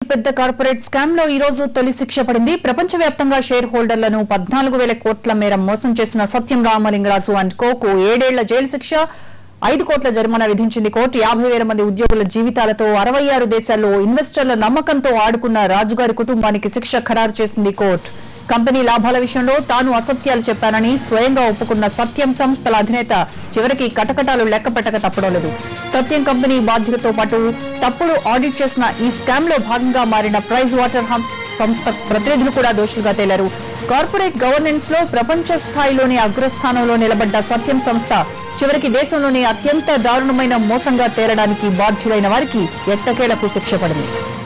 అతిపెద్ద corporate scam లో ఈ రోజు తొలి శిక్ష పడింది ప్రపంచవ్యాప్తంగా షేర్ హోల్డర్లను పద్నాలుగు వేల కోట్ల మేర మోసం చేసిన సత్యం రామలింగరాజు అండ్ కోకు ఏడేళ్ల జైలు శిక్ష ఐదు కోట్ల జరిమానా విధించింది కోర్టు యాభై వేల మంది ఉద్యోగుల జీవితాలతో అరవై ఆరు దేశాల్లో ఇన్వెస్టర్ల నమ్మకంతో ఆడుకున్న రాజుగారి కుటుంబానికి శిక్ష ఖరారు చేసింది కోర్టు కంపెనీ లాభాల విషయంలో తాను అసత్యాలు చెప్పానని స్వయంగా ఒప్పుకున్న సత్యం సంస్థల అధినేత చివరికి కటకటాలు లెక్కపెట్టక తప్పడం లేదు సత్యం కంపెనీ బాధ్యులతో పాటు తప్పుడు ఆడిట్ చేసిన ఈ స్కామ్ లో భాగంగా మారిన ప్రైజ్ వాటర్ హంప్స్ సంస్థ ప్రతినిధులు కూడా దోషులుగా తేలారు కార్పొరేట్ గవర్నెన్స్ లో ప్రపంచ స్థాయిలోని అగ్రస్థానంలో నిలబడ్డ సత్యం సంస్థ చివరికి దేశంలోని అత్యంత దారుణమైన మోసంగా తేలడానికి బాధ్యులైన వారికి ఎట్టకేలకు శిక్ష పడింది